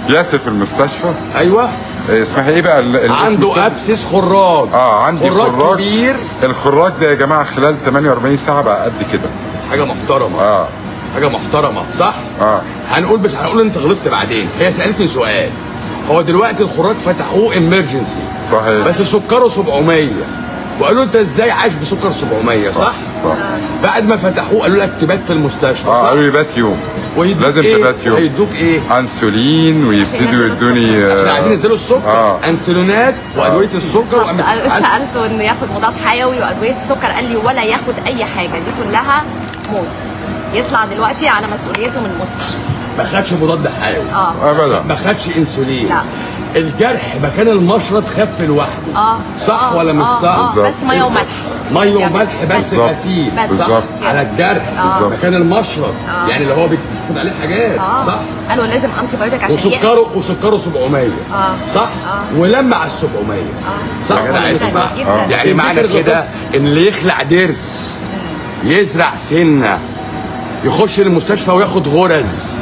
ياسر في المستشفى ايوه آه، اسمها ايه بقى ال- الاسم عنده التاني؟ ابسس خراج اه عندي خراج, خراج كبير الخراج ده يا جماعه خلال 48 ساعه بقى قد كده حاجه محترمه اه حاجه محترمه صح اه هنقول بس هنقول انت غلطت بعدين هي سالتني سؤال هو دلوقتي الخراج فتحوه امرجنسي صحيح بس سكره 700 وقالوا انت ازاي عايش بسكر 700 صح؟ صح بعد ما فتحوه قالوا لك تبات في المستشفى اه صح؟ قالوا لي بات يوم ويدوك لازم إيه؟ تبات يوم هيدوك ايه؟ انسولين ويبتدوا ينزلوا يدوني عشان آه، عايزين ينزلوا السكر آه. انسولينات وادويه السكر بالظبط. وأم- أنا سالته انه ياخد مضاد حيوي وادويه السكر قال لي ولا ياخد اي حاجه دي كلها موت يطلع دلوقتي على مسؤوليته من المستشفى ما خدش مضاد حيوي اه ابدا ما خدش انسولين لا. الجرح مكان المشرط خف لوحده اه صح آه، ولا مش آه، صح؟ آه بالظبط. بس ميه وملح ميه وملح بس بالظبط. غسيل بس صح؟ بالظبط. على الجرح بالظبط. مكان المشرط آه. يعني اللي هو بياخد عليه حاجات اه صح؟ قالوا لازم انتي بايوتيك عشان يقفل. وسكره وسكره 700 آه. صح؟ آه. ولما على ال 700 صح آه. ولا مش جداً، صح؟ جداً. يعني معنى كده ان اللي يخلع ضرس يزرع سنه يخش المستشفى وياخد غرز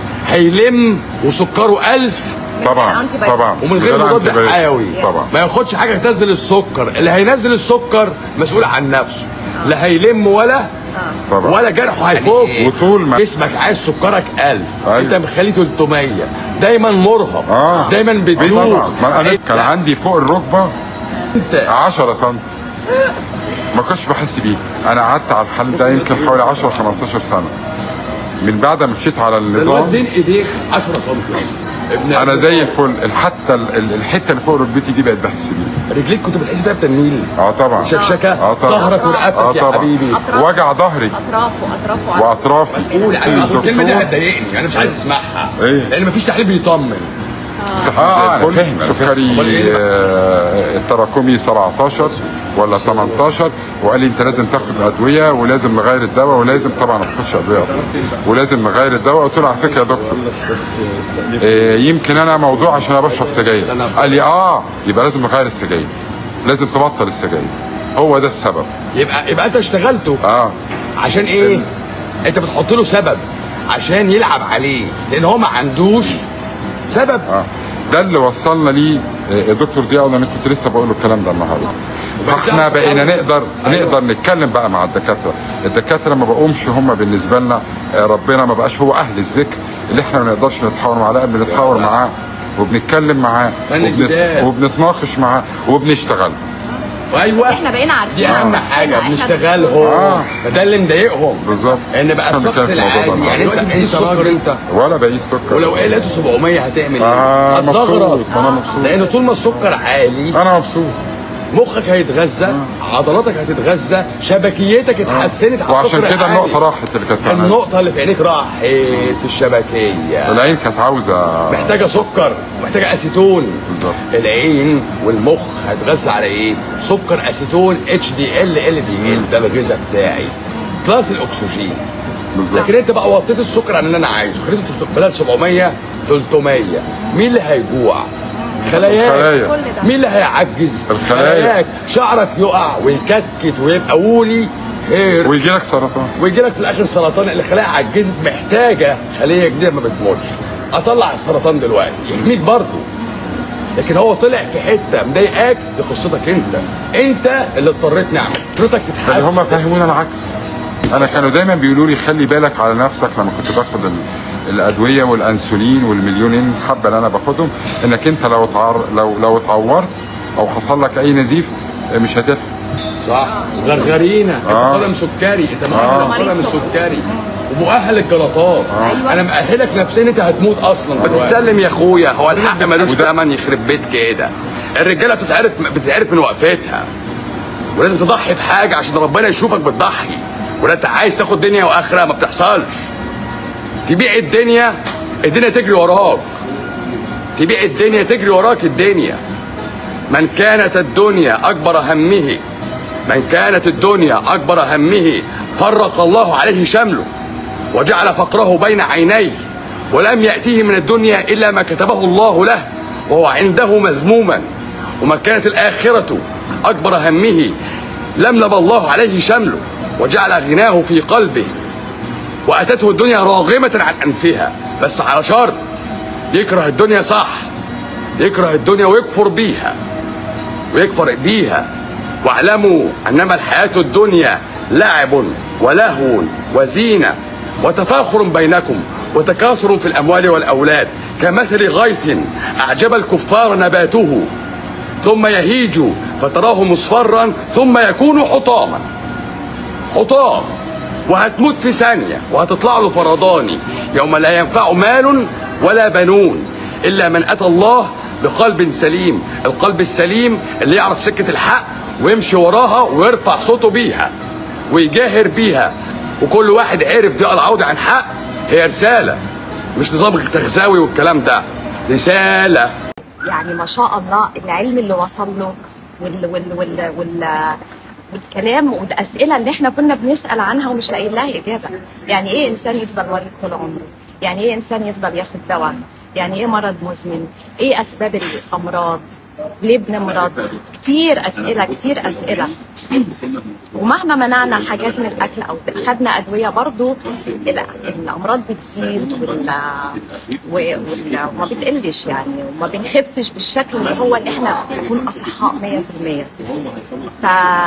هيلم وسكره 1000 من طبعا غير أنتي بايوتيك. طبعا ومن غير مضاد أنتي حيوي طبعا ما ياخدش حاجه تنزل السكر اللي هينزل السكر مسؤول عن نفسه لا هيلم ولا طبعا ولا جرحه هيفوق وطول ما جسمك عايز سكرك 1000 أيوة. انت مخليه 300 دايما مرهق اه دايما أي بتدوخ طبعا ما انا كان عندي فوق الركبه انت 10 سم ما كنتش بحس بيه انا قعدت على الحال ده يمكن حوالي 10 15 سنه من بعد ما مشيت على دلوقتي النظام زين ايديك 10 سم ابن انا زي الفل حتى ال- ال- الحته اللي فوق ركبتي دي بقت بحس بيها رجليك كنت بتحس فيها بتنميل اه طبعا شكشكه اه طبعا ظهرك ورقبتك اه يا طبعا حبيبي أطراف. وجع ظهري اطرافه اطرافه عندي. واطرافي قول يعني أصل الكلمه دي الدكتور- هتضايقني انا مش عايز اسمعها إيه؟ لان مفيش تحليل بيطمن اه زي الفل. فاهم سكري أمال إيه بقى؟ آه، التراكمي 17 ولا 18 وقال لي انت لازم تاخد ادويه ولازم نغير الدواء ولازم طبعا ما باخدش ادويه اصلا ولازم نغير الدواء قلت له على فكره يا دكتور آه، يمكن انا موضوع عشان انا بشرب سجاير قال لي اه يبقى لازم نغير السجاير لازم تبطل السجاير هو ده السبب يبقى يبقى انت اشتغلته اه عشان ايه؟ انت بتحط له سبب عشان يلعب عليه لان هو ما عندوش سبب اه ده اللي وصلنا ليه آه، الدكتور ضياء انا كنت لسه بقول له الكلام ده النهارده فاحنا بقينا نقدر نقدر نتكلم بقى مع الدكاتره الدكاتره ما بقومش هم بالنسبه لنا آه، ربنا ما بقاش هو اهل الذكر اللي احنا ما نقدرش نتحاور معاه لا بنتحاور معاه وبنتكلم معاه فن وبنت... جداد. وبنتناقش معاه وبنشتغل ايوه احنا بقينا عارفين دي اهم نفسنا. حاجه إحنا بنشتغلهم آه. فده اللي مضايقهم بالظبط ان بقى إحنا الشخص بنتكلم في الموضوع ده العادي يعني النهاردة. انت انت راجل انت ولا بقيس سكر ولو ايه لقيته 700 هتعمل ايه؟ آه، هتزغرط مبسوط، أنا مبسوط. لان طول ما السكر عالي انا مبسوط مخك هيتغذى عضلاتك هتتغذى شبكيتك اتحسنت على وعشان السكر كده العالي. النقطه راحت اللي كانت زعلانة. النقطة اللي في عينيك راحت في الشبكية العين كانت عاوزه محتاجة سكر محتاجة أسيتون بالظبط. العين والمخ هيتغذى على إيه؟ سكر أسيتون اتش دي ال ال دي ال ده الغذاء بتاعي بلس الأكسجين بالظبط لكن أنت بقى وطيت السكر عن اللي أنا عايزه خليته بدل 700 300 مين اللي هيجوع؟ خلاياك الخلايا. كل ده. مين اللي هيعجز؟ الخلايا. خلاياك شعرك يقع ويكتكت ويبقى وولي هير ويجي لك سرطان ويجي لك في الاخر سرطان الخلايا عجزت محتاجه خليه جديده ما بتموتش اطلع السرطان دلوقتي يحميك برضه لكن هو طلع في حته مضايقاك دي قصتك انت انت اللي اضطريت نعمل اضطريتك اللي تتحسن هم فهمونا العكس انا كانوا دايما بيقولوا لي خلي بالك على نفسك لما كنت باخد ال- الادويه والانسولين والمليونين حبه اللي انا باخدهم انك انت لو تعر... لو لو اتعورت او حصل لك اي نزيف مش هتلحق صح غرغرينا انت آه. طالع من سكري انت آه. مؤهل طالع من سكري ومؤهل للجلطات أيوة. انا مأهلك نفسيا انت هتموت اصلا بتسلم يا اخويا هو الحق ملوش ثمن يخرب بيت كده الرجاله بتتعرف بتتعرف من وقفتها ولازم تضحي بحاجه عشان ربنا يشوفك بتضحي ولا انت عايز تاخد دنيا واخره ما بتحصلش تبيع الدنيا الدنيا تجري وراك تبيع الدنيا تجري وراك الدنيا من كانت الدنيا اكبر همه من كانت الدنيا اكبر همه فرق الله عليه شمله وجعل فقره بين عينيه ولم ياتيه من الدنيا الا ما كتبه الله له وهو عنده مذموما ومن كانت الاخره اكبر همه لملم الله عليه شمله وجعل غناه في قلبه واتته الدنيا راغمه عن انفها بس على شرط يكره الدنيا صح يكره الدنيا ويكفر بيها ويكفر بيها واعلموا انما الحياه الدنيا لعب ولهو وزينه وتفاخر بينكم وتكاثر في الاموال والاولاد كمثل غيث اعجب الكفار نباته ثم يهيج فتراه مصفرا ثم يكون حطاما حطام وهتموت في ثانية وهتطلع له فرداني يوم لا ينفع مال ولا بنون إلا من أتى الله بقلب سليم القلب السليم اللي يعرف سكة الحق ويمشي وراها ويرفع صوته بيها ويجاهر بيها وكل واحد عرف دي العودة عن حق هي رسالة مش نظام تغزاوي والكلام ده رسالة يعني ما شاء الله العلم اللي وصل له وال وال وال وال والكلام والاسئله اللي احنا كنا بنسال عنها ومش لاقيين لها اجابه يعني ايه انسان يفضل مريض طول عمره يعني ايه انسان يفضل ياخد دواء يعني ايه مرض مزمن ايه اسباب الامراض ليه بنمرض كتير اسئله كتير اسئله ومهما منعنا حاجات من الاكل او خدنا ادويه برضو ال- الامراض بتزيد وال... و- وال... وما بتقلش يعني وما بنخفش بالشكل اللي هو ان احنا نكون اصحاء 100%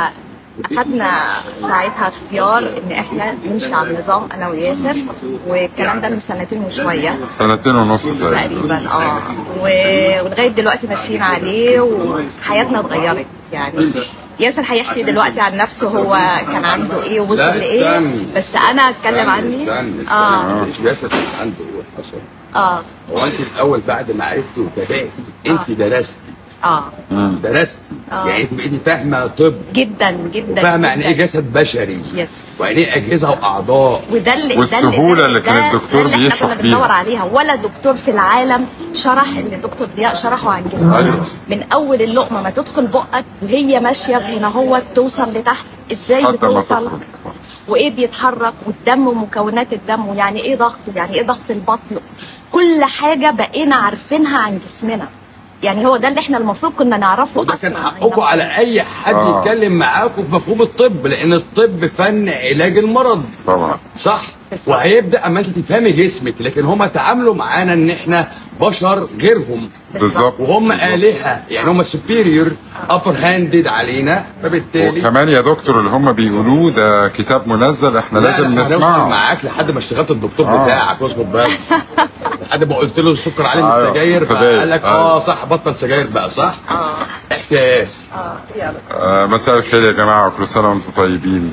فاخدنا ساعتها اختيار ان احنا نمشي على النظام انا وياسر والكلام ده من سنتين وشويه سنتين ونص تقريبا تقريبا اه و- ولغايه دلوقتي ماشيين عليه وحياتنا اتغيرت يعني ياسر هيحكي دلوقتي عن نفسه هو كان عنده ايه ووصل لا، لايه استني. بس انا اتكلم عني استنى استنى اه مش بس كان عنده حصل اه هو انت الاول بعد ما عرفتي وتابعتي انت درستي اه درستي آه. يعني انت بقيتي فاهمه طب جدا جدا فاهمه يعني ايه جداً. جسد بشري يس ويعني ايه اجهزه واعضاء وده اللي والسهولة ده اللي كان ده- الدكتور ده اللي بيشرح احنا كنا بندور بيها. عليها ولا دكتور في العالم شرح اللي دكتور ضياء شرحه عن جسمنا أيوة. من اول اللقمه ما تدخل بقك وهي ماشيه في هنا هو توصل لتحت ازاي لحد ما بتوصل تخرج. وايه بيتحرك والدم ومكونات الدم ويعني ايه ضغط ويعني ايه ضغط البطن كل حاجه بقينا عارفينها عن جسمنا يعني هو ده اللي احنا المفروض كنا نعرفه وده اصلا كان عن حقكم نفسنا. على اي حد آه. يتكلم معاكم في مفهوم الطب لان الطب فن علاج المرض طبعا صح بالظبط. وهيبدا اما انت تفهمي جسمك لكن هم تعاملوا معانا ان احنا بشر غيرهم بالظبط وهم بالظبط. آلهة يعني هم سوبيريور ابر هاندد علينا فبالتالي وكمان يا دكتور اللي هم بيقولوه ده كتاب منزل احنا لا، لازم لا، هنوصل نسمعه معاك لحد ما اشتغلت الدكتور آه. بتاعك اصبر بس لحد ما قلت له السكر عالي من أيوة، السجاير سجاير، فقال لك أيوة. اه صح بطل سجاير بقى صح؟ اه احكي يا ياسر اه يلا آه مساء الخير يا جماعه وكل سنه وانتم طيبين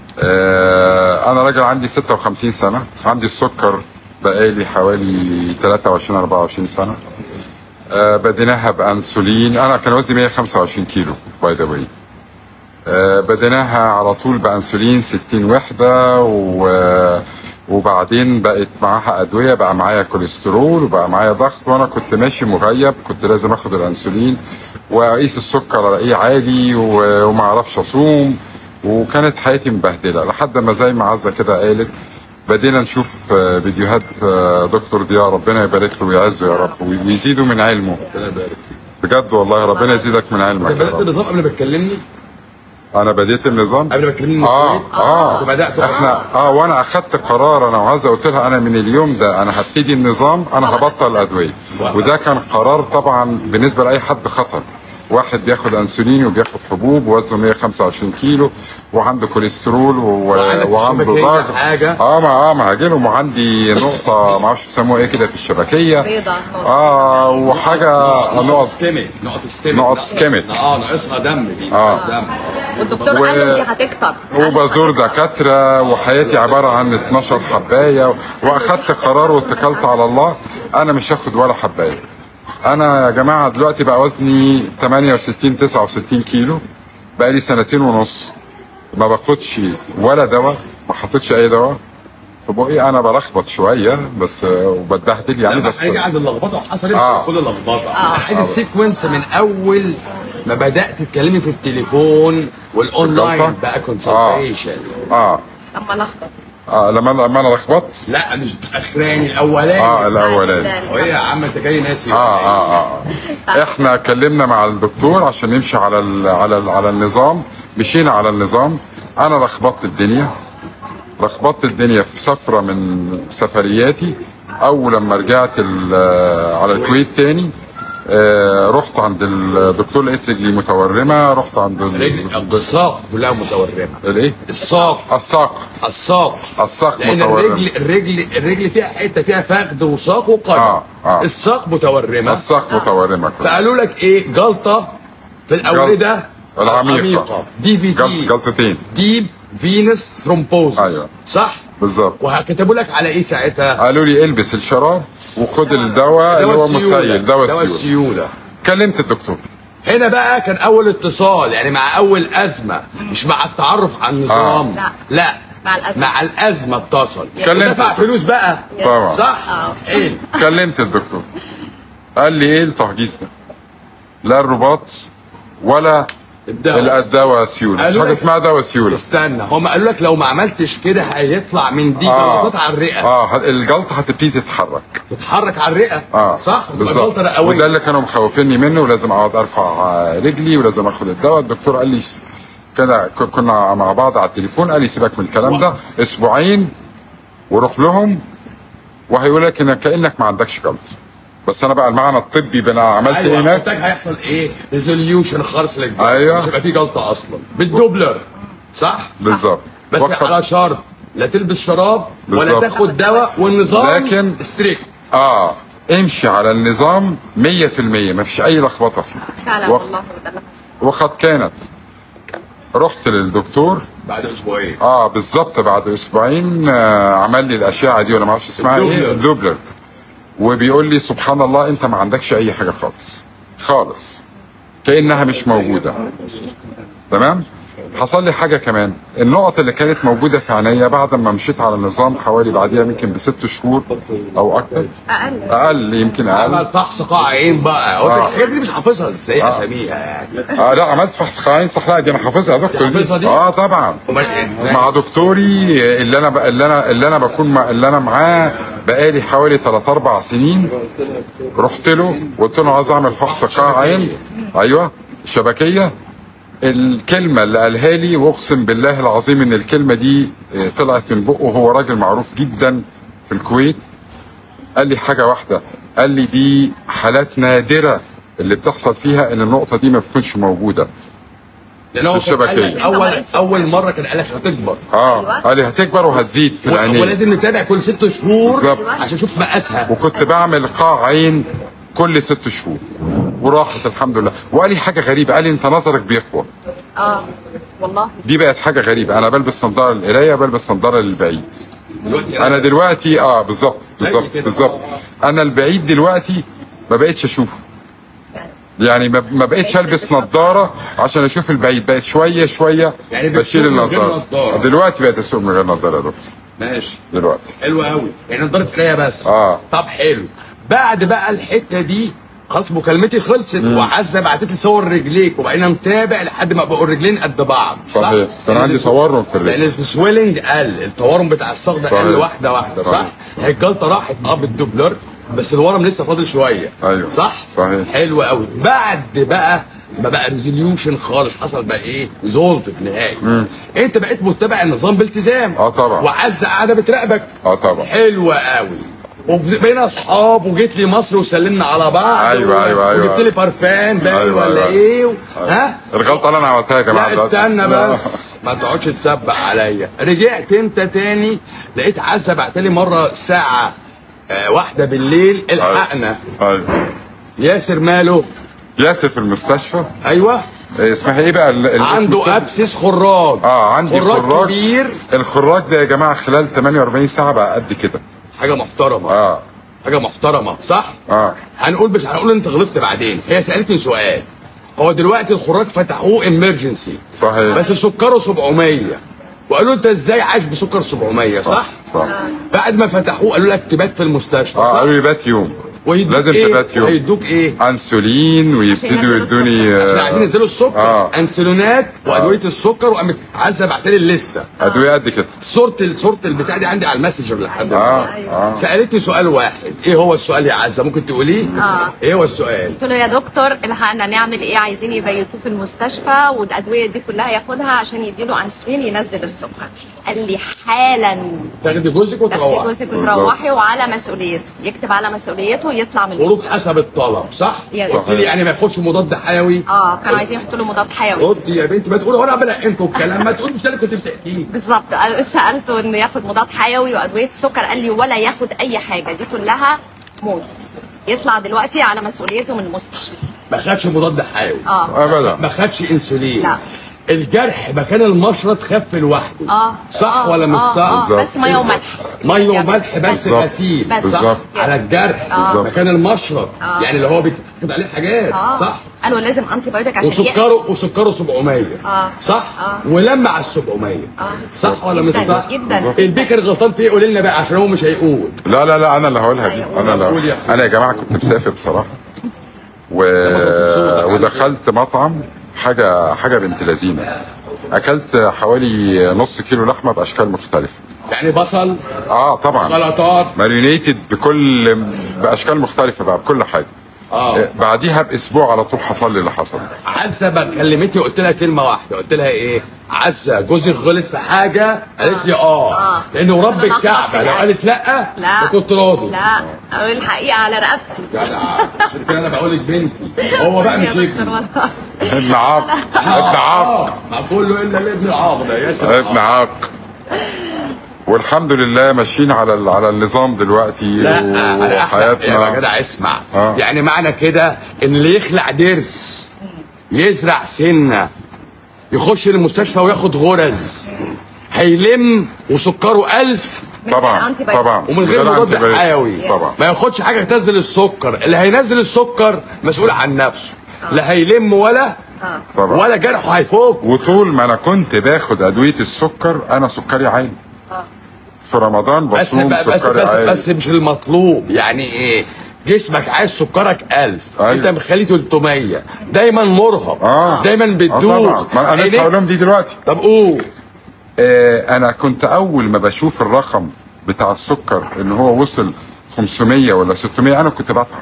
آه انا راجل عندي 56 سنه عندي السكر بقالي حوالي 23 24 سنه آه بديناها بانسولين انا كان وزني 125 كيلو باي ذا واي بديناها على طول بانسولين 60 وحده و وبعدين بقت معاها ادويه بقى معايا كوليسترول وبقى معايا ضغط وانا كنت ماشي مغيب كنت لازم اخد الانسولين واقيس السكر الاقيه عالي و- وما اعرفش اصوم وكانت حياتي مبهدله لحد ما زي ما عزه كده قالت بدينا نشوف آه، فيديوهات آه، دكتور ضياء ربنا يبارك له ويعزه يا رب ويزيده من علمه ربنا يبارك فيك بجد والله ربنا يزيدك من علمك انت يا بدات رب. النظام قبل ما تكلمني انا بديت النظام قبل ما تكلمني من اه شوية؟ اه انت بدات احنا اه وانا اخدت قرار انا وعايز قلت لها انا من اليوم ده انا هبتدي النظام انا هبطل الادويه وده كان قرار طبعا بالنسبه لاي حد خطر واحد بياخد انسولين وبياخد حبوب وزنه 125 كيلو وعنده كوليسترول و... وعندك في وعنده الشبكية ضغط حاجة. اه ما اه ما هجيلهم وعندي نقطه ما اعرفش بيسموها ايه كده في الشبكيه بيضة نقطة. اه وحاجه نقط نقط سكيميك نقط سكيميك نقط ناقص- سكيميك. اه ناقصها دم دي آه. دم والدكتور و- قال له دي هتكتر وبزور دكاترة وحياتي عبارة عن 12 حباية وأخدت قرار واتكلت على الله أنا مش هاخد ولا حباية أنا يا جماعة دلوقتي بقى وزني 68 69 كيلو بقى لي سنتين ونص ما باخدش ولا دواء ما حطيتش أي دواء في بقي أنا بلخبط شوية بس آه، وبتبهدل يعني لما بس هنيجي عند اللخبطه وحصلت آه. كل اللخبطه انا عايز السيكونس من اول ما بدات تتكلمي في التليفون والاونلاين الجلطة؟ بقى كونسلتيشن آه لما لخبط آه لما لما أنا لخبطت لا مش الاخراني الاولاني آه الأولاني وايه يا عم انت جاي ناسي اه اه اه احنا اتكلمنا مع الدكتور عشان نمشي على ال على ال على النظام مشينا على النظام انا لخبطت الدنيا لخبطت الدنيا في سفره من سفرياتي اول لما رجعت ال- على الكويت تاني آه، رحت عند الدكتور لقيت رجلي متورمه رحت عند ال- رجل الساق كلها متورمه الايه الساق الساق الساق الساق لان متورمه الرجل الرجل الرجل فيها حته فيها فخذ وساق وقدم آه، آه. الساق متورمه الساق متورمه كلها. فقالوا لك ايه جلطه في الاورده العميقة. دي في جلط- دي جلطتين ديب فينس ثرومبوزس أيوة. صح بالظبط وكتبوا لك على ايه ساعتها قالوا لي البس الشراب وخد الدواء اللي هو مسيل دواء دواء السيول السيوله كلمت الدكتور هنا بقى كان اول اتصال يعني مع اول ازمه مش مع التعرف على النظام لا. لا مع الأزمة. مع الازمه اتصل كلمت ودفع الدكتور. فلوس بقى طبعا. صح آه. ايه كلمت الدكتور قال لي ايه التهجيس ده لا الرباط ولا الدواء. ال- الدواء سيوله مش قالوا حاجه لك- اسمها دواء سيوله استنى هم قالوا لك لو ما عملتش كده هيطلع من دي جلطات على الرئه اه ه- الجلطه هتبتدي تتحرك تتحرك على الرئه اه صح وتبقى بالظبط جلطه رئويه وده اللي كانوا مخوفيني منه ولازم اقعد ارفع آه، رجلي ولازم اخد الدواء الدكتور قال لي كده ك- كنا مع بعض على التليفون قال لي سيبك من الكلام ده اسبوعين وروح لهم وهيقول لك انك كانك ما عندكش جلطه بس انا بقى المعنى الطبي بقى انا عملت ايه ايوه هناك محتاج هيحصل ايه ريزوليوشن خالص للجلطه أيوة. مش هيبقى في جلطه اصلا بالدوبلر صح بالظبط بس وقت- على شرط لا تلبس شراب ولا بالظبط. تاخد دواء والنظام لكن- ستريكت اه امشي على النظام 100% ما فيش اي لخبطه فيه فعلا وق- والله ده اللي حصل وقد كانت رحت للدكتور بعد اسبوعين اه بالظبط بعد اسبوعين آه عمل لي الاشعه دي ولا ما اعرفش اسمها الدوبلر. ايه الدوبلر وبيقول لي سبحان الله انت ما عندكش اي حاجه خالص خالص كانها مش موجوده تمام حصل لي حاجه كمان النقط اللي كانت موجوده في عينيا بعد ما مشيت على النظام حوالي بعديها يمكن بست شهور او اكتر اقل اقل يمكن اقل عمل فحص قاع عين بقى هو آه. الحاجات دي مش حافظها ازاي اساميها يعني اه لا عملت فحص قاعين صح لا دي انا حافظها يا دكتور حافظها دي؟ اه طبعا امال إيه؟ مع دكتوري اللي انا بقى اللي انا اللي انا بكون مع اللي انا معاه بقالي حوالي 3 4 سنين رحت له وقلت له عايز اعمل فحص قاع عين ايوه شبكيه الكلمه اللي قالها لي واقسم بالله العظيم ان الكلمه دي آه، طلعت من بقه وهو راجل معروف جدا في الكويت قال لي حاجه واحده قال لي دي حالات نادره اللي بتحصل فيها ان النقطه دي ما بتكونش موجوده لان هو في كان قال لك الشبكية. اول اول مره كان قال لك هتكبر اه أيوة. قال لي هتكبر وهتزيد في و- العينين ولازم نتابع كل ست شهور بالظبط. عشان نشوف مقاسها وكنت بعمل قاع عين كل ست شهور وراحت الحمد لله وقال لي حاجه غريبه قال لي انت نظرك بيقوى اه والله دي بقت حاجه غريبه انا بلبس نظاره للقرايه بلبس نظاره للبعيد دلوقتي انا دلوقتي اه بالظبط بالظبط كده. بالظبط انا البعيد دلوقتي ما بقتش اشوفه يعني ما ما بقتش البس نظاره عشان اشوف البعيد بقت شويه شويه يعني بشيل بتسوق من غير النظاره نظارة. دلوقتي بقيت اسوق من غير نظاره يا دكتور ماشي دلوقتي حلو قوي يعني نضاره قرايه بس آه. طب حلو بعد بقى الحته دي خلاص مكالمتي خلصت وعزه بعتت لي صور رجليك وبقينا نتابع لحد ما بقوا الرجلين قد بعض صح؟ صحيح. كان لأن عندي الس- تورم في الرجل. لان السويلنج قل التورم بتاع الصاغ ده صحيح. قل واحده واحده صح؟ صحيح. هي الجلطه راحت اه بالدوبلر بس الورم لسه فاضل شويه أيوه. صح؟ صحيح. حلو قوي بعد بقى ما بقى ريزوليوشن خالص حصل بقى ايه زولت في النهايه انت بقيت متبع النظام بالتزام آه طبعا. وعزه قاعده بتراقبك اه طبعا حلوة قوي وبقينا اصحاب وجيت لي مصر وسلمنا على بعض أيوة، و- أيوة، أيوة. وجبت لي بارفان باين أيوة، ولا أيوة. ايه و... ها الغلطه اللي انا عملتها يا جماعه لا دلوقتي. استنى لا. بس ما تقعدش تسبق عليا رجعت انت تاني لقيت عزه بعتلي مره الساعه آه واحدة بالليل الحقنا ايوه ياسر ماله ياسر في المستشفى ايوه إيه اسمها ايه بقى ال- الاسم عنده التاني؟ ابسس خراج اه عندي خراج خراج كبير الخراج ده يا جماعه خلال 48 ساعه بقى قد كده حاجه محترمه اه حاجه محترمه صح اه هنقول مش هنقول انت غلطت بعدين هي سالتني سؤال هو دلوقتي الخراج فتحوه امرجنسي صحيح بس سكره 700 وقالوا انت ازاي عايش بسكر 700 صح صح بعد ما فتحوه قالوا لك تبات في المستشفى اه صح قالوا لي بات يوم ويدوك لازم ايه تبات يوم هيدوك ايه انسولين ويبتدوا ينزلوا يدوني عشان عايزين آه، ينزلوا السكر آه. انسولينات وادويه السكر وقامت عزه بعت لي الليسته ادويه قد كده صوره ال- صوره البتاع دي عندي على الماسنجر لحد اه دلوقتي. اه سالتني سؤال واحد ايه هو السؤال يا عزه ممكن تقوليه آه. ايه هو السؤال قلت له يا دكتور الحقنا نعمل ايه عايزين يبيتوه في المستشفى والادويه دي كلها ياخدها عشان يديله انسولين ينزل السكر قال لي حالا تاخدي جوزك تاخدي وتروحي جوزك وتروحي وعلى مسؤوليته يكتب على مسؤوليته ويطلع من خروج الاسم. حسب الطلب صح؟ يس. قلت لي يعني ما ياخدش مضاد حيوي اه كانوا عايزين يحطوا له مضاد حيوي ردي يا بنتي ما تقولي وانا بلقنكم الكلام ما تقولي مش ده اللي كنت بتحكيه بالظبط أنا سالته انه ياخد مضاد حيوي وادويه السكر قال لي ولا ياخد اي حاجه دي كلها موت يطلع دلوقتي على مسؤوليته من المستشفى ما خدش مضاد حيوي اه ابدا ما خدش انسولين لا. الجرح مكان المشرط خف لوحده اه صح آه، ولا مش آه، صح؟ آه بالظبط. بس ميه وملح ميه وملح بس بالظبط. غسيل بس. صح؟ بالظبط. على الجرح بالظبط. مكان المشرط آه. يعني اللي هو بيتاخد عليه حاجات اه صح؟ قالوا لازم انتي بايوتيك عشان يحمي. وسكره وسكره 700 آه. صح؟ آه. ولما على ال 700 آه. صح ولا مش جداً، صح؟ جداً. البيكر غلطان في ايه قول لنا بقى عشان هو مش هيقول لا لا لا انا اللي هقولها دي انا قول يا اللي أخوي. انا يا جماعه كنت مسافر بصراحه و... الصوت. ودخلت مطعم حاجه حاجه بنت لذينه اكلت حوالي نص كيلو لحمه باشكال مختلفه يعني بصل اه طبعا سلطات ماريونيتد بكل باشكال مختلفه بقى بكل حاجه اه بعديها باسبوع على طول حصل لي اللي حصل عزه بقى كلمتني قلت لها كلمه واحده قلت لها ايه عزه جوزك غلط في حاجه قالت لي اه آه. لانه رب أنا لخبط الكعبه في لو الأكل. قالت لا لا كنت راضي لا قالوا لي الحقيقه على رقبتي جدع عشان كده انا بقول لك بنتي هو بقى مش يا ابني دكتور والله. ابن عاق ابن عاق آه، ما كله الا الابن العاق ده يا سلام ابن عاق والحمد لله ماشيين على ال- على النظام دلوقتي لا انا احلى يا وحياتنا جدع اسمع آه. يعني معنى كده ان اللي يخلع ضرس يزرع سنه يخش المستشفى وياخد غرز هيلم وسكره ألف من غير طبعا أنتي بايوتيك. طبعا ومن غير غير مضاد أنتي بايوتيك. حيوي طبعا ما ياخدش حاجه تنزل السكر اللي هينزل السكر مسؤول عن نفسه لا هيلم ولا اه طبعا ولا جرحه هيفوق وطول ما انا كنت باخد ادويه السكر انا سكري عالي اه في رمضان بس بصوم بس بس سكري بس, عالي بس مش المطلوب يعني ايه جسمك عايز سكرك 1000 أيوة. انت مخليه 300 دايما مرهق اه دايما آه بتدوخ طبعا ما انا لسه عينيك- هقول لهم دي دلوقتي طب قول آه انا كنت اول ما بشوف الرقم بتاع السكر ان هو وصل 500 ولا 600 انا كنت بتعب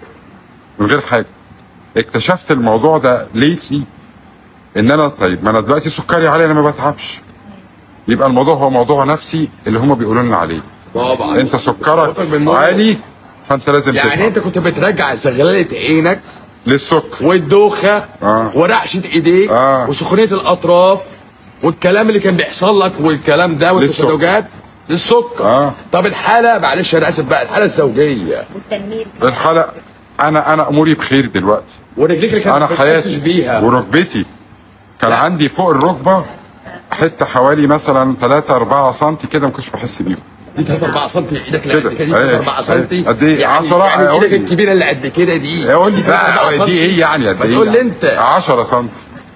من غير حاجه اكتشفت الموضوع ده ليتلي ان انا طيب ما انا دلوقتي سكري عالي انا ما بتعبش يبقى الموضوع هو موضوع نفسي اللي هم بيقولوا لنا عليه طبعا انت سكرك سكرك بالمرة. عالي فانت لازم يعني تتعب. انت كنت بترجع زغلله عينك للسكر والدوخه آه. ورعشه ايديك آه. وسخونيه الاطراف والكلام اللي كان بيحصل لك والكلام ده والتشنجات للسكر آه. طب الحاله معلش انا اسف بقى الحاله الزوجيه والتنميل الحلقه انا انا اموري بخير دلوقتي ورجليك اللي كانت انا ما بتحسش حياتي بيها وركبتي كان لا. عندي فوق الركبه حته حوالي مثلا 3 4 سم كده ما كنتش بحس بيهم دي 3 4 سم ايدك اللي كده. قد كده دي أيه. 3 4 سم أيه. قد إيه؟ يعني 10 يعني قول ايدك لي. الكبيره اللي قد كده دي قول لي 3 4 بقى سم. دي ايه يعني قد ما ايه تقول لي يعني؟ انت 10 سم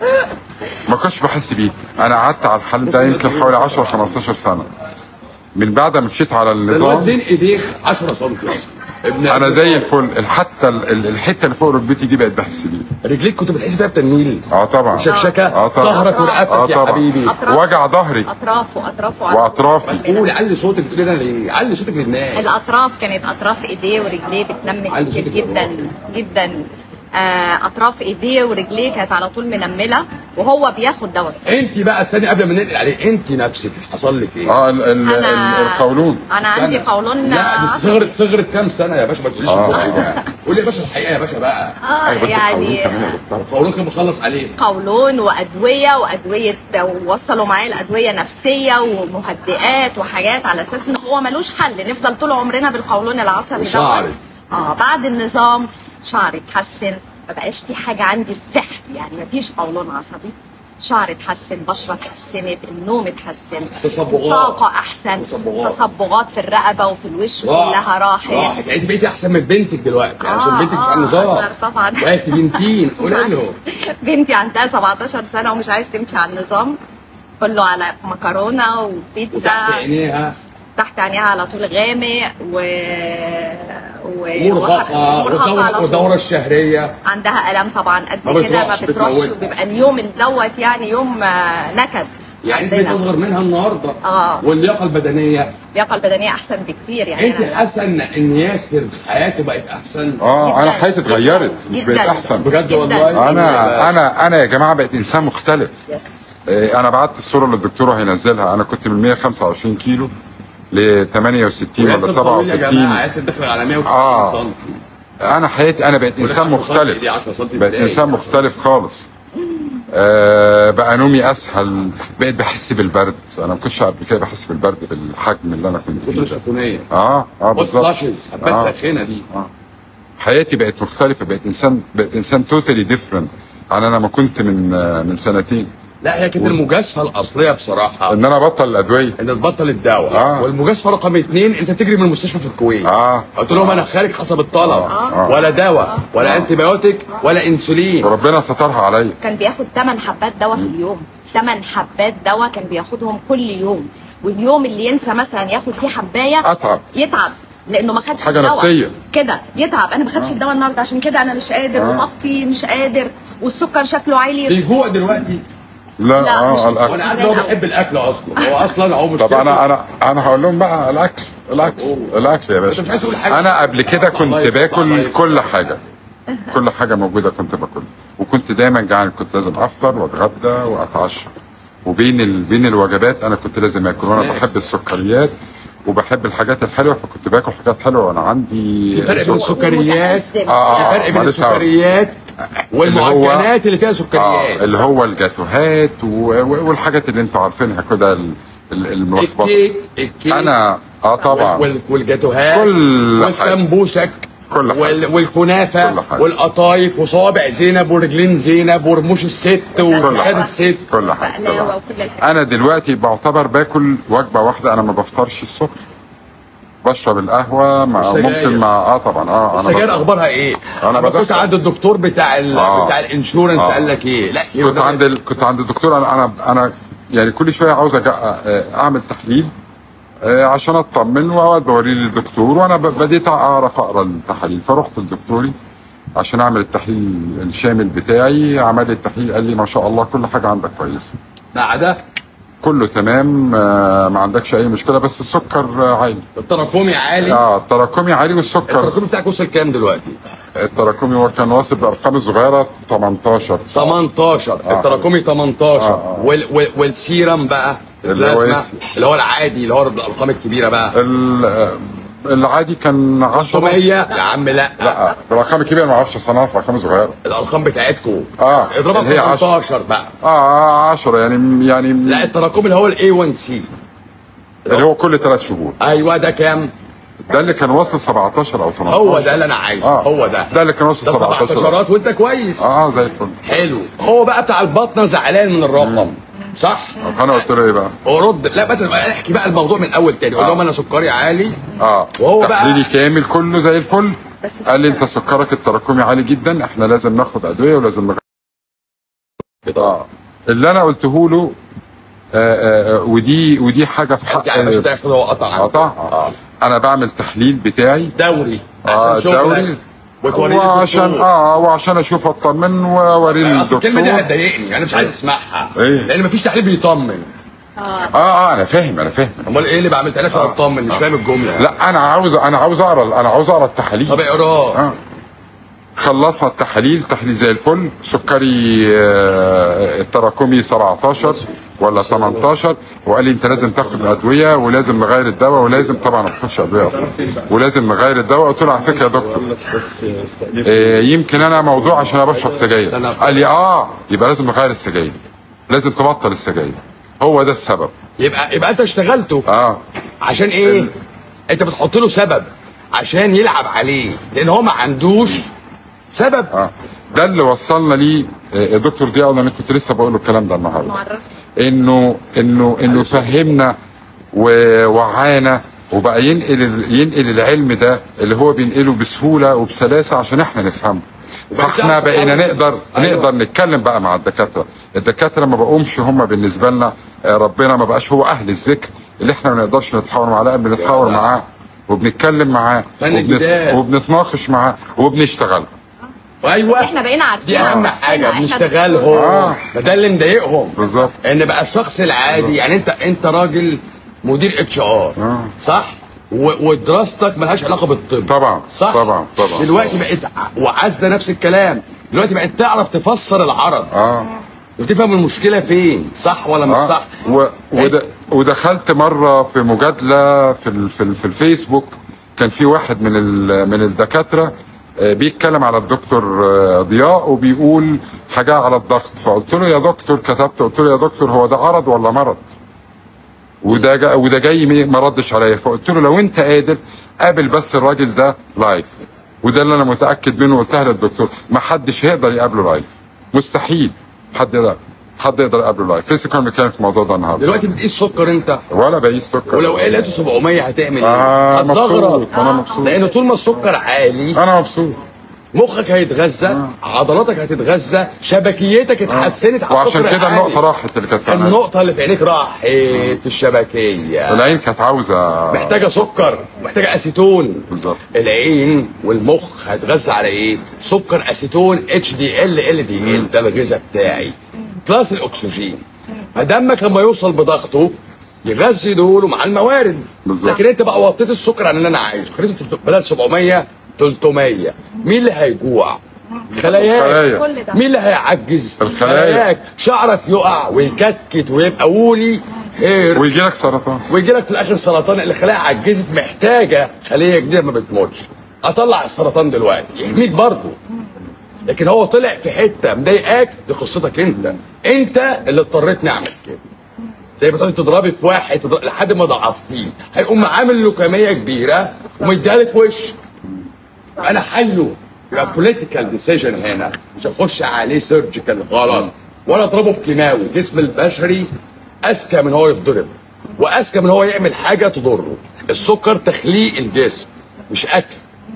ما كنتش بحس بيه انا قعدت على الحال ده يمكن حوالي 10 15 سنه من بعد ما مشيت على ده الواد النظام زين ايديك 10 سم اصلا ابن انا زي الفل حتى ال- ال- الحته اللي فوق ركبتي دي بقت بحس بيها رجليك كنت بتحس فيها بتنميل اه طبعا شكشكه اه طبعا ظهرك ورقبتك اه يا طبعا حبيبي أطراف. وجع ظهري اطرافه اطرافه واطرافي قول علي صوتك بتقول انا ليه علي صوتك للناس الاطراف كانت اطراف ايديه ورجليه بتنمل عندي كتير صوتك جدا جدا آه، اطراف ايديه ورجليه كانت على طول منمله وهو بياخد دواء السكر انت بقى استني قبل ما ننقل عليه انت نفسك حصل لك ايه؟ اه ال- ال- ال- انا القولون انا عندي استنى. قولون لا دي عصبي. صغرت صغرت كام سنه يا باشا ما تقوليش آه. الكفر ده قول لي يا باشا الحقيقه يا باشا بقى اه أيوة، بس القولون يعني كمان يا دكتور. القولون كان مخلص عليه قولون وادويه وادويه ووصلوا معايا الادويه نفسيه ومهدئات وحاجات على اساس ان هو ملوش حل نفضل طول عمرنا بالقولون العصبي وشعرك. دوت. اه بعد النظام شعري اتحسن ما بقاش في حاجه عندي السحب يعني ما فيش قولون عصبي شعري اتحسن بشره اتحسنت النوم اتحسن تصبغات. الطاقه احسن تصبغات. تصبغات في الرقبه وفي الوش راح. كلها راحت راحت يعني انت بقيتي احسن من بنتك دلوقتي آه، عشان بنتك مش آه، على النظام أثر طبعا. بس بنتين مش قول له عايز بنتي عندها 17 سنه ومش عايز تمشي على النظام كله على مكرونه وبيتزا وتحت عينيها تحت عينيها على طول غامق و و مرهقه مرهقة على والدوره طول. والدوره الشهريه عندها الام طبعا قد ما كده ما بتروحش، بتروحش بتموت. وبيبقى اليوم دوت يعني يوم آه، نكد يعني انت عندنا. بتصغر منها النهارده آه. واللياقه البدنيه اللياقه البدنيه احسن بكتير يعني انت أنا- حاسه ان ان ياسر حياته بقت احسن اه انا جداً، حياتي اتغيرت جداً، مش بقت جداً. احسن بجد جداً. والله انا انا انا يا جماعه بقيت انسان مختلف يس آه، انا بعت الصوره للدكتور هينزلها انا كنت من 125 كيلو ل 68 ولا وياسر طويل يا 67 جماعه ياسر داخل على 190 آه. سم انا حياتي انا بقيت انسان 10 سم مختلف دي 10 سم بقيت إزاي؟ انسان مختلف خالص آه بقى نومي اسهل بقيت بحس بالبرد انا ما كنتش قبل كده بحس بالبرد بالحجم اللي انا كنت كتر فيه ده السخونيه اه اه بص بالظبط لاشز حبات آه. ساخنه دي حياتي بقت مختلفه بقيت انسان بقيت انسان توتالي ديفرنت عن انا ما كنت من آه، من سنتين لا هي كانت المجازفه الاصليه بصراحه ان انا ابطل الادويه ان تبطل الدواء آه. والمجازفه رقم اثنين انت تجري من المستشفى في الكويت اه قلت لهم انا خارج حسب الطلب آه. ولا دواء ولا انتي بايوتيك ولا انسولين وربنا سترها عليا كان بياخد 8 حبات دواء في اليوم 8 حبات دواء كان بياخدهم كل يوم واليوم اللي ينسى مثلا ياخد فيه حبايه اتعب يتعب لانه ما خدش حاجة الدواء نفسية. كده يتعب انا ما خدش الدواء النهارده عشان كده انا مش قادر آه. وضغطي مش قادر والسكر شكله عالي بيجوع دلوقتي لا, لا، مش اه كده. الاكل وانا عارف ان هو بيحب الاكل اصلا هو اصلا هو مشكلته طب انا انا انا هقول لهم بقى الاكل الاكل الاكل يا باشا مش عايز تقول حاجة. انا قبل كده كنت الله يفتح باكل عليك. كل حاجه كل حاجه موجوده كنت باكلها وكنت دايما جعان كنت لازم افطر واتغدى واتعشى وبين ال... بين الوجبات انا كنت لازم اكل وانا سناكس. بحب السكريات وبحب الحاجات الحلوه فكنت باكل حاجات حلوه وانا عندي في فرق بين سكر. السكريات ومتأزم. آه، في فرق بين معلش السكريات والمعجنات اللي فيها اه سكريات اللي هو الجاتوهات و... و- والحاجات اللي انتوا عارفينها كده ال- ال- الملخبطه الكيك الكيك انا اه طبعا وال- والجاتوهات كل حاجة. والسمبوسك كل حاجة. وال- والكنافه كل حاجة. والقطايف وصوابع زينب ورجلين زينب ورموش الست وفخاد حاجة. الست كل حاجه كل بقلاوه حاجة. وكل الحاجات انا دلوقتي بعتبر باكل وجبه واحده انا ما بفطرش الصبح بشرب القهوه مع والسجاير. ممكن مع اه طبعا اه انا السجاير بشرب. اخبارها ايه؟ أنا انا كنت بدخن. عند الدكتور بتاع ال... آه. بتاع الانشورنس آه. قال لك ايه؟ لا كنت عند ال... كنت عند الدكتور انا انا انا يعني كل شويه عاوز أجا... آه، اعمل تحليل آه، عشان اطمن واوقات بوريه للدكتور وانا ب- بديت اعرف اقرا التحاليل فرحت لدكتوري عشان اعمل التحليل الشامل بتاعي عمل لي التحليل قال لي ما شاء الله كل حاجه عندك كويسه مع ده كله تمام آه، ما عندكش اي مشكله بس السكر آه، عالي التراكمي عالي اه التراكمي عالي والسكر التراكمي بتاعك وصل كام دلوقتي؟ التراكمي هو كان واصل بارقام صغيره 18 18 التراكمي 18 آه، آه. وال... وال... والسيرم بقى اللي هو البلازما يس- اللي هو العادي اللي هو الارقام الكبيره بقى ال- آه، العادي كان 10 600 يا عم لا, لا الارقام الكبيره ما اعرفش اصنعها في ارقام صغيره الارقام بتاعتكم آه، اضربها اللي هي في عشرة. 18 بقى اه 10 يعني يعني لا التراكمي اللي هو الاي 1 سي اللي هو كل ثلاث شهور ايوه ده كام؟ ده اللي كان واصل 17 او 18 هو ده اللي انا عايزه آه. هو ده ده اللي كان واصل ده 17 17 وانت كويس اه زي الفل حلو هو بقى بتاع البطنه زعلان من الرقم صح؟ فانا قلت له ايه بقى؟ ورد لا بقى احكي بقى الموضوع من اول تاني قول آه. لهم انا سكري عالي اه وهو بقى- تحليلي كامل كله زي الفل بس قال لي انت سكرك التراكمي عالي جدا احنا لازم ناخد ادويه ولازم نغير اه اللي انا قلته له آه آه ودي ودي حاجه في حق ارجع يا باشا ده عشان هو قطع عنك. قطع اه انا بعمل تحليل بتاعي دوري اه عشان دوري شغلك وتوريني وعشان الدكتور. اه وعشان اشوف اطمن واوري اصل الكلمه دي للدكتور هتضايقني انا مش عايز اسمعها إيه؟ لان مفيش تحليل بيطمن اه اه انا فاهم انا فاهم امال ايه اللي بعملها لك عشان اطمن مش فاهم الجمله لا انا عاوز انا عاوز اقرا انا عاوز اقرا التحاليل طب اقراه اه خلصنا التحاليل تحليل زي الفل سكري آه، التراكمي 17 ولا 18 وقال لي انت لازم تاخد ادويه ولازم نغير الدواء ولازم طبعا ما باخدش ادويه اصلا ولازم نغير الدواء قلت له على فكره يا دكتور آه، يمكن انا موضوع عشان انا بشرب سجاير قال لي اه يبقى لازم نغير السجاير لازم تبطل السجاير هو ده السبب يبقى يبقى انت اشتغلته اه عشان ايه؟ انت بتحط له سبب عشان يلعب عليه لان هو ما عندوش سبب اه ده اللي وصلنا ليه آه، الدكتور ضياء انا كنت لسه بقول له الكلام ده النهارده معرف انه انه انه فهمنا ووعانا وبقى ينقل ال- ينقل العلم ده اللي هو بينقله بسهوله وبسلاسه عشان احنا نفهمه فاحنا تعرف بقينا تحاول. نقدر أيوة. نقدر نتكلم بقى مع الدكاتره الدكاتره ما بقومش هم بالنسبه لنا آه، ربنا ما بقاش هو اهل الذكر اللي احنا ما نقدرش نتحاور معاه لا بنتحاور لا. معاه وبنتكلم معاه فن وبنت... جدال. وبنتناقش معاه وبنشتغل ايوه احنا بقينا عارفين دي اهم نفسنا. حاجه إحنا بنشتغلهم آه. ما ده اللي مضايقهم بالظبط. ان بقى الشخص العادي يعني انت انت راجل مدير اتش ار آه. صح و- ودراستك ملهاش علاقه بالطب طبعا صح طبعا طبعا دلوقتي بقيت ع- وعزه نفس الكلام دلوقتي بقيت تعرف تفسر العرض اه وتفهم المشكله فين صح ولا مش آه. صح و... ود... ودخلت مره في مجادله في ال... في, ال... في الفيسبوك كان في واحد من ال... من الدكاتره آه، بيتكلم على الدكتور آه، ضياء وبيقول حاجه على الضغط فقلت له يا دكتور كتبت قلت له يا دكتور هو ده عرض ولا مرض؟ وده جا... وده جاي مي- ما ردش عليا فقلت له لو انت قادر قابل بس الراجل ده لايف وده اللي انا متاكد منه قلتها للدكتور ما حدش هيقدر يقابله لايف مستحيل حد يقدر حد يقدر يقابله لايف لسه كنا بنتكلم في الموضوع ده النهارده دلوقتي بتقيس سكر انت ولا بقيس سكر ولو ايه لقيته 700 هتعمل ايه؟ آه هتزغرط مبسوط انا مبسوط لان طول ما السكر عالي انا مبسوط مخك هيتغذى عضلاتك هتتغذى شبكيتك اتحسنت على وعشان السكر كده العالي. النقطه راحت اللي كانت سنة. النقطة اللي في عينيك راحت في الشبكية العين كانت عاوزه محتاجة سكر محتاجة أسيتون بالظبط العين والمخ هيتغذى على ايه؟ سكر اسيتون اتش دي ال ال دي ال ده الغذاء بتاعي بلس الاكسجين فدمك لما يوصل بضغطه يغذي دول مع الموارد بالظبط. لكن انت بقى وطيت السكر عن اللي انا عايزه خليته بدل 700 300 مين اللي هيجوع؟ خلاياك خلايا. كل ده مين اللي هيعجز؟ الخلايا. خلاياك شعرك يقع ويكتكت ويبقى وولي هير ويجي لك سرطان ويجي لك في الاخر سرطان الخلايا عجزت محتاجه خليه جديده ما بتموتش اطلع السرطان دلوقتي يحميك برضه لكن هو طلع في حته مضايقاك دي قصتك انت انت اللي اضطريت نعمل كده زي ما تقعدي تضربي في واحد تضرب- لحد ما ضعفتيه هيقوم عامل لوكاميه كبيره ومديها لك في وش انا حله يبقى بوليتيكال ديسيجن هنا مش هخش عليه سيرجيكال غلط ولا اضربه بكيماوي الجسم البشري اذكى من هو يتضرب واذكى من هو يعمل حاجه تضره السكر تخليق الجسم مش اكل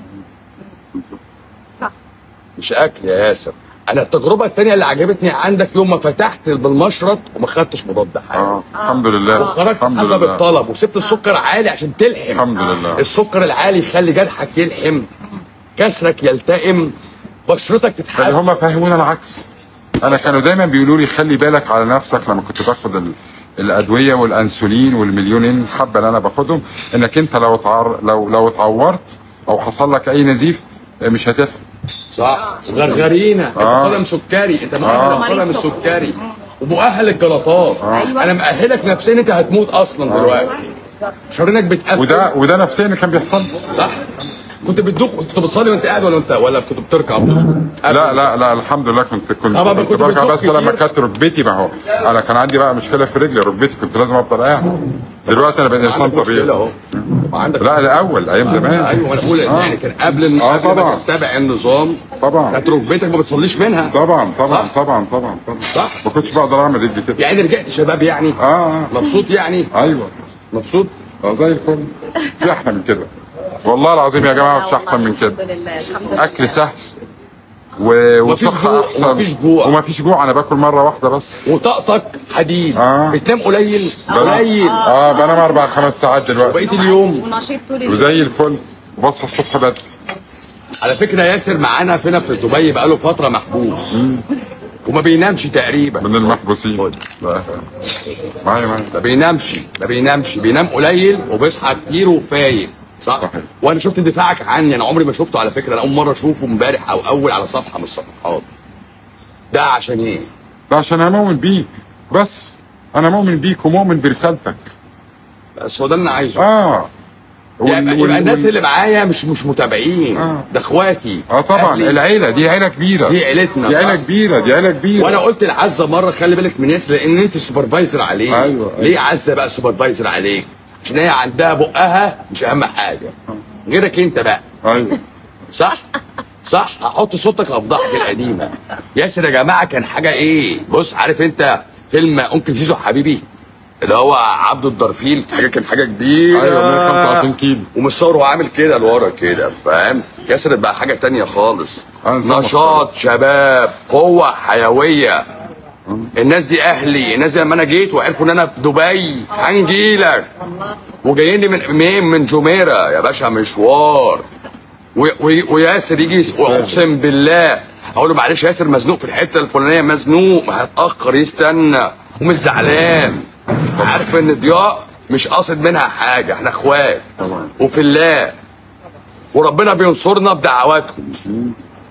صح مش اكل يا ياسر انا التجربه الثانيه اللي عجبتني عندك يوم ما فتحت بالمشرط وما خدتش مضاد حيوي اه الحمد لله وخرجت الحمد حسب لله. الطلب وسبت السكر عالي عشان تلحم الحمد لله. السكر العالي يخلي جرحك يلحم كسرك يلتئم بشرتك بل تتحسن هم فهمونا العكس انا كانوا دايما بيقولوا لي خلي بالك على نفسك لما كنت باخد ال... الادويه والانسولين والمليونين حبه اللي انا باخدهم انك انت لو تعر... لو لو اتعورت او حصل لك اي نزيف مش هتلحق صح غرغرينه انت آه. طالع من سكري انت مؤهل آه. طالع من مريض سكر. سكري ومؤهل الجلطات أيوة. انا مأهلك نفسيا انت هتموت اصلا دلوقتي بالظبط شرايينك بتقفل وده وده نفسيا اللي كان بيحصل لي. صح كنت بتدوخ كنت بتصلي وانت قاعد ولا انت ولا كنت بتركع وبتسجد؟ لا لا لا الحمد لله كنت كنت, طبعا كنت كنت برجع بتروح بس لما كتير. كانت ركبتي ما هو انا كان عندي بقى مشكله في رجلي ركبتي كنت لازم افضل قاعد دلوقتي انا بقيت انسان عندك مشكله طبيعي اهو وعندك لا الاول ايام زمان ايوه انا بقول آه. يعني كان قبل ال- آه قبل ما طبعا. تتبع النظام طبعا كانت ركبتك ما بتصليش منها طبعا طبعا صح؟ طبعا طبعا طبعا صح. ما كنتش بقدر اعمل رجلي كده يعني رجعت شباب يعني اه اه مبسوط يعني ايوه مبسوط اه زي الفل في احلى من كده والله العظيم يا جماعه مفيش احسن من كده الحمد لله الحمد لله اكل سهل و... ومفيش وصحه جوع، احسن ومفيش جوع. ومفيش جوع انا باكل مره واحده بس وطاقتك حديد آه. بتنام قليل بنام- قليل اه بنام اربع خمس ساعات دلوقتي بقيت اليوم ونشيط طول اليوم وزي الفل وبصحى الصبح بدري على فكره ياسر معانا فينا في دبي بقاله فتره محبوس وما بينامش تقريبا من المحبوسين خد. لا. معايا معايا ما بينامش ما بينامش بينام قليل وبيصحى كتير وفايق صح صحيح. وانا شفت دفاعك عني انا عمري ما شفته على فكره انا اول مره اشوفه امبارح او اول على صفحه من الصفحات ده عشان ايه ده عشان انا مؤمن بيك بس انا مؤمن بيك ومؤمن برسالتك بس هو ده اللي انا عايزه اه وال- يبقى, وال- يبقى الناس وال- اللي معايا مش مش متابعين آه. ده اخواتي اه طبعا أهلي. العيله دي عيله كبيره دي عيلتنا، دي صح؟ عيله كبيره دي عيله كبيره وانا قلت لعزه مره خلي بالك من ياسر لان انت سوبرفايزر عليه أيوة، أيوة. ليه عزه بقى سوبرفايزر عليك عشان هي عندها بقها مش اهم حاجه غيرك انت بقى ايوه صح صح هحط صوتك افضحك القديمه ياسر يا جماعه كان حاجه ايه بص عارف انت فيلم انكل زيزو حبيبي اللي هو عبده الدرفيل حاجه كان حاجه كبيره ايوه 125 كيلو ومصور وعامل كده لورا كده فاهم ياسر بقى حاجه تانية خالص أنا إنسان نشاط شباب قوه حيويه الناس دي اهلي الناس دي لما انا جيت وعرفوا ان انا في دبي هنجيلك والله وجايين لي من منين من جميره يا باشا مشوار و- و- وياسر يجي يس- اقسم بالله اقول له معلش ياسر مزنوق في الحته الفلانيه مزنوق هتاخر يستنى ومش زعلان عارف ان ضياء مش قاصد منها حاجه احنا اخوات طبعا. وفي الله وربنا بينصرنا بدعواتكم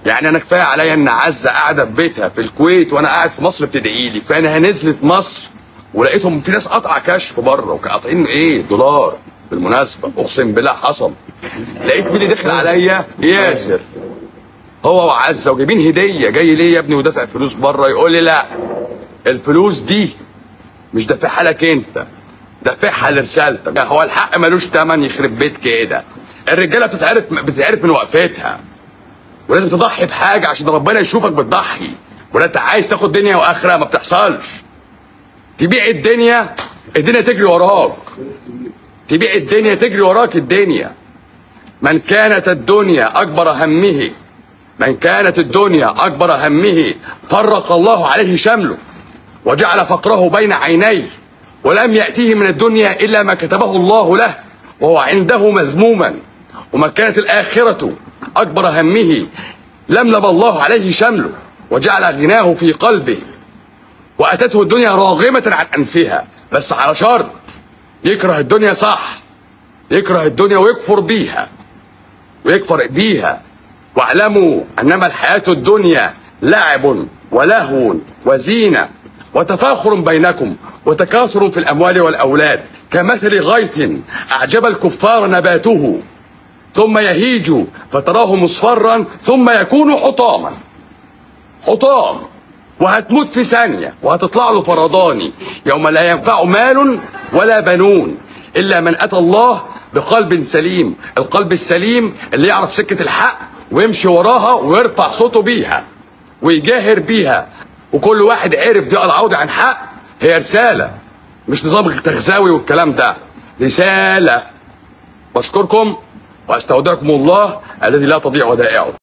يعني انا كفايه عليا ان عزه قاعده في بيتها في الكويت وانا قاعد في مصر بتدعي لي كفايه انها نزلت مصر ولقيتهم في ناس قاطعه كشف بره وقاطعين ايه دولار بالمناسبه اقسم بالله حصل لقيت مين اللي داخل عليا ياسر هو وعزه وجايبين هديه جاي ليه يا ابني ودافع فلوس بره يقول لي لا الفلوس دي مش دافعها لك انت دافعها لرسالتك هو الحق ملوش تمن يخرب بيت كده الرجاله بتتعرف بتتعرف من وقفتها ولازم تضحي بحاجه عشان ربنا يشوفك بتضحي ولا انت عايز تاخد دنيا واخره ما بتحصلش تبيع الدنيا الدنيا تجري وراك تبيع الدنيا تجري وراك الدنيا من كانت الدنيا اكبر همه من كانت الدنيا اكبر همه فرق الله عليه شمله وجعل فقره بين عينيه ولم يأتيه من الدنيا إلا ما كتبه الله له وهو عنده مذموما ومن كانت الآخرة أكبر همه لملم الله عليه شمله وجعل غناه في قلبه وأتته الدنيا راغمة عن أنفها بس على شرط يكره الدنيا صح يكره الدنيا ويكفر بيها ويكفر بيها واعلموا انما الحياه الدنيا لعب ولهو وزينه وتفاخر بينكم وتكاثر في الاموال والاولاد كمثل غيث اعجب الكفار نباته ثم يهيج فتراه مصفرا ثم يكون حطاما حطام وهتموت في ثانية وهتطلع له فرداني يوم لا ينفع مال ولا بنون إلا من أتى الله بقلب سليم القلب السليم اللي يعرف سكة الحق ويمشي وراها ويرفع صوته بيها ويجاهر بيها وكل واحد عرف دي العودة عن حق هي رسالة مش نظام تغزاوي والكلام ده رسالة بشكركم واستودعكم الله الذي لا تضيع ودائعه